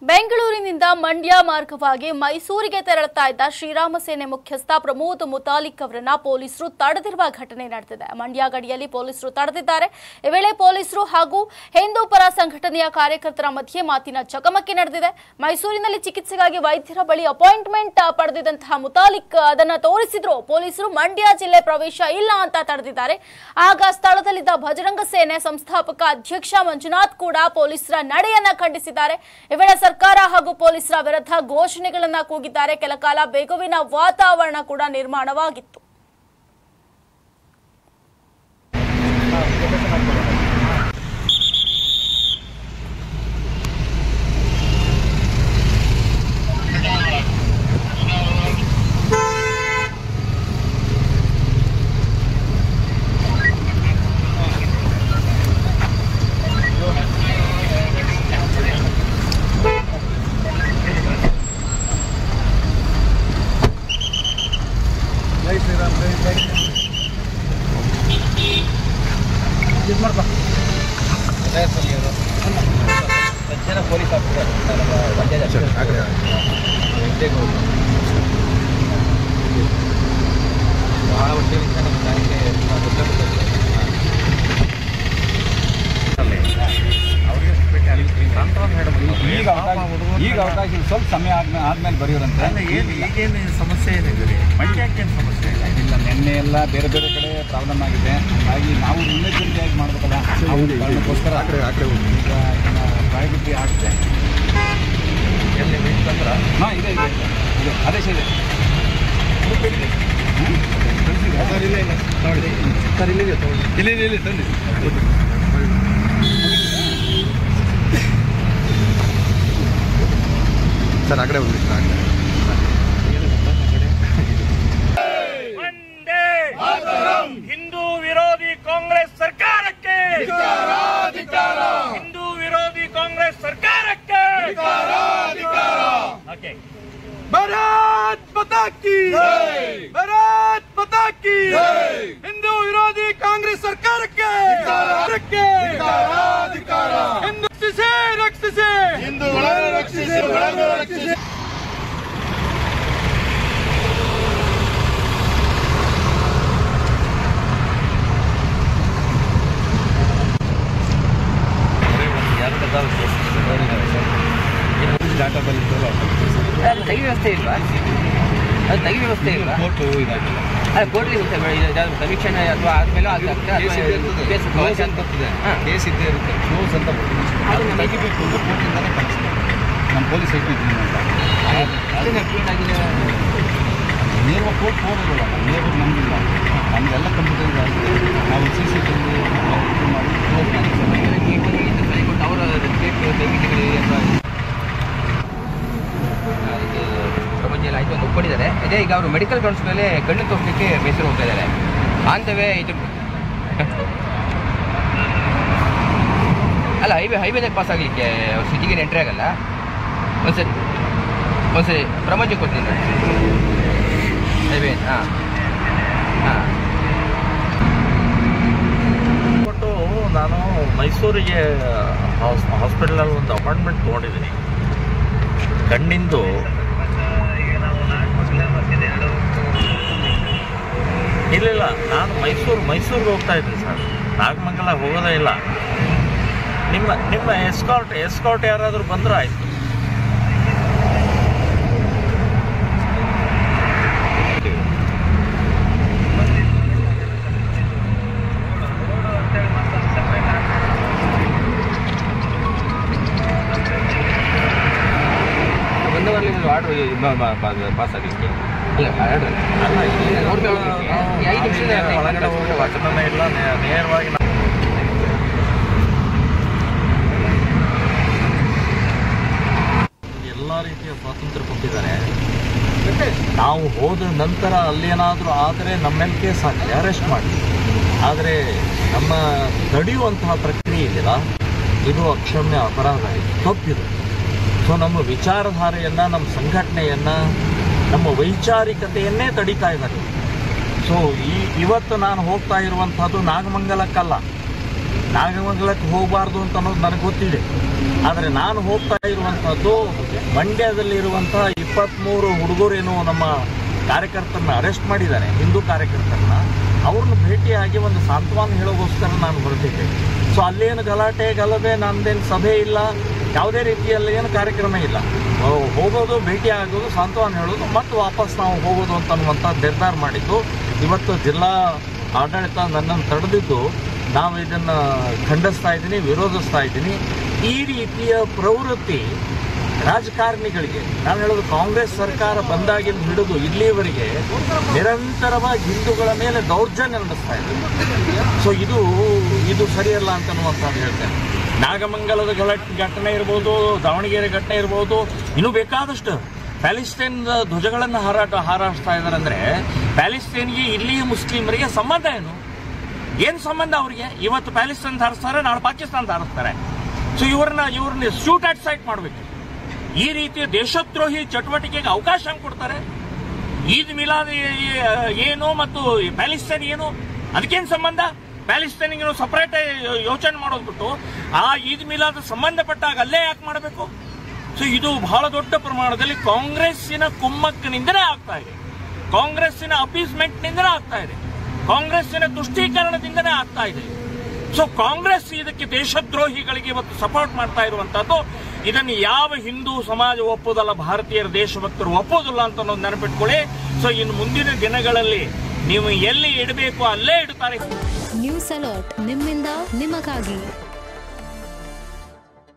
ಬೆಂಗಳೂರಿನಿಂದ ಮಂಡ್ಯ ಮಾರ್ಗವಾಗಿ ಮೈಸೂರಿಗೆ ತೆರಳುತ್ತಾ ಇದ್ದ ಶ್ರೀರಾಮ ಸೇನೆ ಮುಖ್ಯಸ್ಥ ಪ್ರಮೋದ್ ಮುತಾಲಿಕ್ ಅವರನ್ನ ಪೊಲೀಸರು ತಡೆದಿರುವ ಘಟನೆ ನಡೆದಿದೆ ಮಂಡ್ಯ ಗಡಿಯಲ್ಲಿ ಪೊಲೀಸರು ತಡೆದಿದ್ದಾರೆ ಈ ವೇಳೆ ಪೊಲೀಸರು ಹಾಗೂ ಹಿಂದೂ ಪರ ಸಂಘಟನೆಯ ಕಾರ್ಯಕರ್ತರ ಮಧ್ಯೆ ಮಾತಿನ ಚಕಮಕಿ ನಡೆದಿದೆ ಮೈಸೂರಿನಲ್ಲಿ ಚಿಕಿತ್ಸೆಗಾಗಿ ವೈದ್ಯರ ಬಳಿ ಅಪಾಯಿಂಟ್ಮೆಂಟ್ ಪಡೆದಿದ್ದಂತಹ ಮುತಾಲಿಕ್ ಅದನ್ನ ತೋರಿಸಿದ್ರು ಪೊಲೀಸರು ಮಂಡ್ಯ ಜಿಲ್ಲೆ ಪ್ರವೇಶ ಇಲ್ಲ ಅಂತ ತಡೆದಿದ್ದಾರೆ ಆಗ ಸ್ಥಳದಲ್ಲಿದ್ದ ಬಜರಂಗ ಸೇನೆ ಸಂಸ್ಥಾಪಕ ಅಧ್ಯಕ್ಷ ಮಂಜುನಾಥ್ ಕೂಡ ಪೊಲೀಸರ ನಡೆಯನ್ನ ಖಂಡಿಸಿದ್ದಾರೆ ಈ ವೇಳೆ ಸರ್ಕಾರ ಹಾಗೂ ಪೊಲೀಸರ ವಿರುದ್ಧ ಘೋಷಣೆಗಳನ್ನ ಕೂಗಿದ್ದಾರೆ ಕೆಲ ಕಾಲ ಬೇಗುವಿನ ವಾತಾವರಣ ಕೂಡ ನಿರ್ಮಾಣವಾಗಿತ್ತು ಜೈ ಶ್ರೀರಾಮ್ ಜೈ ಜೈ ಇದು ಮಾಡ್ಕೊ ಸಜ್ಜನ ಪೊಲೀಸ್ ಆಫೀಸರ್ ನಮ್ಮ ಮಂಡ್ಯದ ವೆಂಕಟೇಗೌಡರು ಬಹಳ ವರ್ಷಗಳಿಂದ ನಮ್ಮ ದಾರಿಗೆ ಗೊತ್ತಾಗುತ್ತೆ ಈಗ ಅವಕಾಶ ಈಗ ಅವಕಾಶ ಇಲ್ಲ. ಸ್ವಲ್ಪ ಸಮಯ ಆದ್ಮೇಲೆ ಆದ್ಮೇಲೆ ಬರೆಯೋರಂತೆ ಏನು ಈಗೇನು ಸಮಸ್ಯೆ ಏನಿದೆ ರೀ ಮಂಡ್ಯಕ್ಕೇನು ಸಮಸ್ಯೆ ಇಲ್ಲ ಇಲ್ಲ ನಿನ್ನೆ ಎಲ್ಲ ಬೇರೆ ಬೇರೆ ಕಡೆ ಪ್ರಾಬ್ಲಮ್ ಆಗಿದೆ ಹಾಗಾಗಿ ನಾವು ಮುನ್ನೆಚ್ಚರಿಕೆಯಾಗಿ ಮಾಡ್ಬೇಕಲ್ಲ ಅದಕ್ಕೋಸ್ಕರ ಈಗ ಪ್ರಯಾರಿಟಿ ಆಗಿದೆ ಎಲ್ಲಿ ಮೀಟ್ ತಂದ್ರ ಹಾಂ ಇದೆ ಇದೆ ಇದೆ. ಇದೆ ಆದೇಶ ಇದೆ ಹ್ಮ್? ಕಳ್ಸಿದೆ. ಸರ್ ಇಲ್ಲ ಇಲ್ಲ ನೋಡಿ ಸರ್ ಇಲ್ಲಿದೆ ತಗೊಳ್ಳಿ ಇಲ್ಲಿ ಇಲ್ಲಿ ಇಲ್ಲಿ ತಂದಿ ಸರ್ ಆ ಕಡೆ ಹೋಗ್ರಿ ಸರ್ ಆ ಕಡೆ ಒಂದೇ ಹಿಂದೂ ವಿರೋಧಿ ಕಾಂಗ್ರೆಸ್ ಸರ್ಕಾರಕ್ಕೆ ಹಿಂದೂ ವಿರೋಧಿ ಕಾಂಗ್ರೆಸ್ ಸರ್ಕಾರಕ್ಕೆ ಓಕೆ ಭಾರತ್ ಮಾತಾ ಕಿ ಭಾರತ್ ಮಾತಾ ಕಿ ಹಿಂದೂ ವಿರೋಧಿ ಕಾಂಗ್ರೆಸ್ ಸರ್ಕಾರಕ್ಕೆ ಸರ್ಕಾರಕ್ಕೆ ಹಿಂದೂ ರಕ್ಷಿಸಿ ರಕ್ಷಿಸಿ ಹಿಂದೂಗಳನ್ನು ರಕ್ಷಿಸಿ ರಕ್ಷಿಸಿ ಅದು ತೆಗಿ ವ್ಯವಸ್ಥೆ ಇಲ್ವಾ ಅದು ತೆಗಿ ವ್ಯವಸ್ಥೆ ಇಲ್ವಾ ಕೋರ್ಟು ಇದಾಗಿಲ್ಲ ಅದು ಕೋರ್ಟ್ಗೆ ಇರುತ್ತೆ ಬೇಡ, ಇದು ಯಾವ್ದು ಸಮೀಕ್ಷೆ ಅಥವಾ ಆದ್ಮೇಲೆ ಆಗ್ತದೆ ಕೇಸ್ ಇದ್ದೇ ಇರ್ತದೆ ಕೇಸ್ ಕ್ಲೋಸ್ ಅಂತ ಬರ್ತದೆ ಹಾಂ. ಕೇಸ್ ಇದ್ದೇ ಇರುತ್ತೆ ಕ್ಲೋಸ್ ಅಂತ ಬರ್ತದೆ ಅದು ತೆಗಿಬೇಕು ಅಂದ್ರೆ ಕೋರ್ಟಿಂದಾನೇ ಕಳಿಸ್ತಾರೆ ನಮ್ಮ ಪೊಲೀಸ್ ಇದ್ದೀನಿ ಅಂತ ಅದನ್ನ ಕ್ಲೀನ್ ಆಗಿದೆ ನೇರವಾಗಿ ಕೋರ್ಟ್ ಹೋಗೋದಿಲ್ಲ ನೇರವಾಗಿ ನಮಗಿಲ್ಲ ನಮಗೆಲ್ಲ ಕಂಪ್ಯೂಟರ್ ಆಗಿದೆ ನಾವು ಸಿ ಸಿ ಟಿ ವಿ ಮಾಡಿ ಕ್ಲೋಸ್ ಮಾಡಿ ಅವರ ಪ್ರಪಂಚ ಎಲ್ಲ ಆಯ್ತು ಅಂತ ಒಪ್ಕೊಂಡಿದ್ದಾರೆ ಅದೇ ಈಗ ಅವರು ಮೆಡಿಕಲ್ ಗ್ರೌಂಡ್ಸ್ ಮೇಲೆ ಕಣ್ಣು ತೋರಿಸಲಿಕ್ಕೆ ಮೈಸೂರು ಹೋಗ್ತಾ ಇದ್ದಾರೆ ಅಂತವೇ ಇದು ಅಲ್ಲ ಹೈವೇ ಹೈವೇದಾಗ ಪಾಸ್ ಆಗಲಿಕ್ಕೆ ಸಿಟಿಗೆ ಎಂಟ್ರಿ ಆಗಲ್ಲ ಒಂದ್ಸರಿ ಒಂದ್ಸರಿ ಪ್ರಪಂಚಕ್ಕೆ ಕೊಡ್ತೀನಿ ನೋಡಿ ಹೈವೇ ಹಾಂ ಹಾಂ ಕೊಟ್ಟು ನಾನು ಮೈಸೂರಿಗೆ ಹಾಸ್ಪಿಟಲಲ್ಲಿ ಒಂದು ಅಪಾಯಿಂಟ್ಮೆಂಟ್ ತೊಗೊಂಡಿದ್ದೀನಿ ಕಣ್ಣಿಂದು ಇಲ್ಲ ಇಲ್ಲ ನಾನು ಮೈಸೂರು ಮೈಸೂರಿಗೆ ಹೋಗ್ತಾ ಇದ್ದೀನಿ ಸರ್ ನಾಗಮಂಗಲ ಹೋಗೋದೇ ಇಲ್ಲ ನಿಮ್ಮ ನಿಮ್ಮ ಎಸ್ಕಾರ್ಟ್ ಎಸ್ಕಾರ್ಟ್ ಯಾರಾದರೂ ಬಂದ್ರೆ ಆಯ್ತು ಒಂದು ವಾರದಲ್ಲಿ ಆರ್ಡ್ರ್ ಪಾಸ್ ಆಗಲಿಕ್ಕೆ ಇಲ್ಲ ಆರ್ಡ್ರ್ ಅಲ್ಲ ಇಲ್ಲಿ ನೋಡ್ತಾ ಹೋಗ್ಲಿಕ್ಕೆ ಈ ಐದು ನಿಮಿಷದ ಒಳಗಡೆ ಹೋಗೋ ವಚನನೇ ಇಲ್ಲ ನೇ- ನೇರವಾಗಿ ನಾವು ಎಲ್ಲ ರೀತಿಯ ಸ್ವಾತಂತ್ರ್ಯ ಕೊಟ್ಟಿದ್ದಾರೆ ನಾವು ಹೋದ ನಂತರ ಅಲ್ಲೇನಾದರೂ ಆದರೆ ನಮ್ಮ ಮೇಲೆ ಕೇಸ್ ಹಾಕಿ ಅರೆಸ್ಟ್ ಮಾಡಿ ಆದರೆ ನಮ್ಮ ತಡೆಯುವಂತಹ ಪ್ರಕ್ರಿಯೆ ಇದೆಯಲ್ಲ ಇದು ಅಕ್ಷಮ್ಯ ಅಪರಾಧ ಇದು ತಪ್ಪಿದು ಸೊ ನಮ್ಮ ವಿಚಾರಧಾರೆಯನ್ನು ನಮ್ಮ ಸಂಘಟನೆಯನ್ನು ನಮ್ಮ ವೈಚಾರಿಕತೆಯನ್ನೇ ತಡೀತಾ ಇದ್ದಾರೆ ಸೊ ಈ ಇವತ್ತು ನಾನು ಹೋಗ್ತಾ ಇರುವಂಥದ್ದು ನಾಗಮಂಗಲಕ್ಕಲ್ಲ ನಾಗಮಂಗಲಕ್ಕೆ ಹೋಗಬಾರ್ದು ಅಂತ ಅನ್ನೋದು ನನಗೆ ಗೊತ್ತಿದೆ ಆದರೆ ನಾನು ಹೋಗ್ತಾ ಇರುವಂಥದ್ದು ಮಂಡ್ಯದಲ್ಲಿರುವಂತಹ ಇಪ್ಪತ್ತ್ಮೂರು ಹುಡುಗರೇನು ನಮ್ಮ ಕಾರ್ಯಕರ್ತರನ್ನ ಅರೆಸ್ಟ್ ಮಾಡಿದ್ದಾರೆ ಹಿಂದೂ ಕಾರ್ಯಕರ್ತರನ್ನ ಅವ್ರನ್ನ ಭೇಟಿಯಾಗಿ ಒಂದು ಸಾಂತ್ವನ ಹೇಳೋಗೋಸ್ಕರ ನಾನು ಹೊರಟಿದ್ದೆ ಸೊ ಅಲ್ಲೇನು ಗಲಾಟೆ ಗಲಭೆ ನಂದೇನು ಸಭೆ ಇಲ್ಲ ಯಾವುದೇ ರೀತಿಯಲ್ಲಿ ಏನು ಕಾರ್ಯಕ್ರಮ ಇಲ್ಲ ಹೋ- ಹೋಗೋದು ಭೇಟಿ ಆಗೋದು ಸಾಂತ್ವನ ಹೇಳೋದು ಮತ್ತು ವಾಪಸ್ ನಾವು ಹೋಗೋದು ಅಂತ ಅನ್ನುವಂಥ ನಿರ್ಧಾರ ಮಾಡಿದ್ದು ಇವತ್ತು ಜಿಲ್ಲಾ ಆಡಳಿತ ನನ್ನನ್ನು ತಡೆದಿದ್ದು ನಾವು ಇದನ್ನು ಖಂಡಿಸ್ತಾ ಇದ್ದೀನಿ ವಿರೋಧಿಸ್ತಾ ಇದ್ದೀನಿ ಈ ರೀತಿಯ ಪ್ರವೃತ್ತಿ ರಾಜಕಾರಣಿಗಳಿಗೆ ನಾನು ಹೇಳೋದು ಕಾಂಗ್ರೆಸ್ ಸರ್ಕಾರ ಬಂದಾಗಿಂದ ಹಿಡಿದು ಇಲ್ಲಿಯವರೆಗೆ ನಿರಂತರವಾಗಿ ಹಿಂದೂಗಳ ಮೇಲೆ ದೌರ್ಜನ್ಯ ನಡೆಸ್ತಾ ಇದೆ ಸೊ ಇದು ಇದು ಸರಿಯಲ್ಲ ಅಂತ ಅನ್ನುವಂಥದ್ದು ಹೇಳ್ತೇನೆ ನಾಗಮಂಗಲದ ಗಲಟ್ ಘಟನೆ ಇರ್ಬೋದು ದಾವಣಗೆರೆ ಘಟನೆ ಇರ್ಬೋದು ಇನ್ನೂ ಬೇಕಾದಷ್ಟು ಪ್ಯಾಲಿಸ್ಟೈನ್ ಧ್ವಜಗಳನ್ನು ಹಾರಾಟ ಹಾರಾಡ್ತಾ ಇದ್ದಾರೆ ಅಂದ್ರೆ ಪ್ಯಾಲಿಸ್ಟೈನ್ಗೆ ಇಲ್ಲಿ ಮುಸ್ಲಿಮರಿಗೆ ಸಂಬಂಧ ಏನು ಏನ್ ಸಂಬಂಧ ಅವ್ರಿಗೆ ಇವತ್ತು ಪ್ಯಾಲಿಸ್ಟೈನ್ ಹಾರಿಸ್ತಾರೆ ನಾಳೆ ಪಾಕಿಸ್ತಾನ ಹಾರಿಸ್ತಾರೆ ಸೊ ಇವ್ರನ್ನ ಇವ್ರನ್ನ ಶೂಟ್ ಅಟ್ ಸೈಟ್ ಮಾಡಬೇಕು ಈ ರೀತಿಯ ದೇಶದ್ರೋಹಿ ಚಟುವಟಿಕೆಗೆ ಅವಕಾಶ ಹೆಂಗ್ ಕೊಡ್ತಾರೆ ಈದ್ ಮಿಲಾದ್ ಏ- ಏನು ಮತ್ತು ಪ್ಯಾಲಿಸ್ಟೈನ್ ಏನು ಅದಕ್ಕೇನು ಸಂಬಂಧ ಪ್ಯಾಲಿಸ್ಟೈನಿಗೆ ಸಪರೇಟ್ ಯೋಚನೆ ಮಾಡೋದು ಬಿಟ್ಟು ಆ ಈದ್ ಮಿಲಾದ್ ಸಂಬಂಧಪಟ್ಟಾಗ ಅಲ್ಲೇ ಯಾಕೆ ಮಾಡಬೇಕು ಸೊ ಇದು ಬಹಳ ದೊಡ್ಡ ಪ್ರಮಾಣದಲ್ಲಿ ಕಾಂಗ್ರೆಸ್ಸಿನ ಕುಮ್ಮಕ್ಕಿನಿಂದಲೇ ಆಗ್ತಾ ಇದೆ ಕಾಂಗ್ರೆಸ್ಸಿನ ಅಪೀಸ್ಮೆಂಟ್ನಿಂದಲೇ ಆಗ್ತಾ ಇದೆ ಕಾಂಗ್ರೆಸ್ಸಿನ ತುಷ್ಟೀಕರಣದಿಂದಲೇ ಆಗ್ತಾ ಇದೆ ಸೊ ಕಾಂಗ್ರೆಸ್ ಇದಕ್ಕೆ ದೇಶದ್ರೋಹಿಗಳಿಗೆ ಇವತ್ತು ಸಪೋರ್ಟ್ ಮಾಡ್ತಾ ಇರುವಂತದ್ದು ಇದನ್ನು ಯಾವ ಹಿಂದೂ ಸಮಾಜ ಒಪ್ಪೋದಲ್ಲ ಭಾರತೀಯರ ದೇಶಭಕ್ತರು ಒಪ್ಪೋದಿಲ್ಲ ಅಂತ ಅನ್ನೋದು ನೆನಪಿಟ್ಕೊಳ್ಳಿ ಸೊ ಇನ್ನು ಮುಂದಿನ ದಿನಗಳಲ್ಲಿ ನೀವು ಎಲ್ಲಿ ಇಡಬೇಕು ಅಲ್ಲೇ ಇಡ್ತಾರೆ ನ್ಯೂಸ್ ಅಲರ್ಟ್ ನಿಮ್ಮಿಂದ ನಿಮಗಾಗಿ